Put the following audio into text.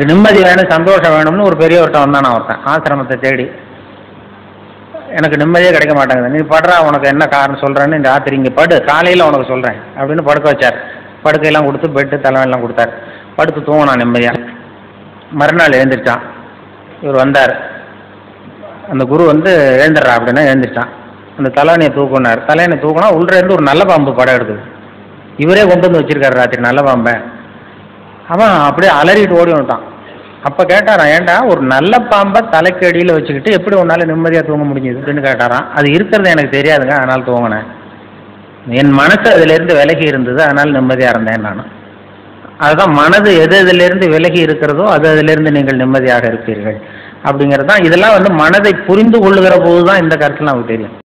எனக்கு நிம்மதி வேணும் சந்தோஷம் வேணும்னு ஒரு பெரியவர்கிட்ட வந்தான் நான் ஒருத்தன் ஆசிரமத்தை தேடி எனக்கு நிம்மதியே கிடைக்க மாட்டேங்குது நீ படுறா உனக்கு என்ன காரணம் சொல்கிறேன்னு இந்த ராத்திரி இங்கே படு காலையில் உனக்கு சொல்கிறேன் அப்படின்னு படுக்க வச்சார் படுக்கையெல்லாம் கொடுத்து பெட்டு தலைவெல்லாம் கொடுத்தார் படுத்து தூங்கினான் நிம்மதியாக மறுநாள் எழுந்திரிச்சான் இவர் வந்தார் அந்த குரு வந்து எழுந்துடுறா அப்படின்னா எழுந்திரிச்சான் அந்த தலைவணியை தூக்குனார் தலைவணி தூக்குனா உள்ளே இருந்து ஒரு நல்ல பாம்பு படம் எடுக்குது இவரே கொண்டு வந்து வச்சிருக்காரு ராத்திரி நல்ல பாம்பை அவன் அப்படியே அலறிட்டு ஓடி வந்துட்டான் அப்போ கேட்டாராம் ஏன்டா ஒரு நல்ல பாம்பை தலைக்கு அடியில் வச்சுக்கிட்டு எப்படி உன்னால் நிம்மதியாக தூங்க முடிஞ்சது அப்படின்னு கேட்டாராம் அது இருக்கிறது எனக்கு தெரியாதுங்க அதனால் தூங்கினேன் என் மனசு அதிலிருந்து விலகி இருந்தது அதனால் நிம்மதியாக இருந்தேன் நான் அதுதான் மனது எது எதிலிருந்து விலகி இருக்கிறதோ அது அதிலிருந்து நீங்கள் நிம்மதியாக இருப்பீர்கள் அப்படிங்கிறது தான் இதெல்லாம் வந்து மனதை புரிந்து கொள்ளுகிற போது தான் இந்த கருத்துலாம் நமக்கு தெரியும்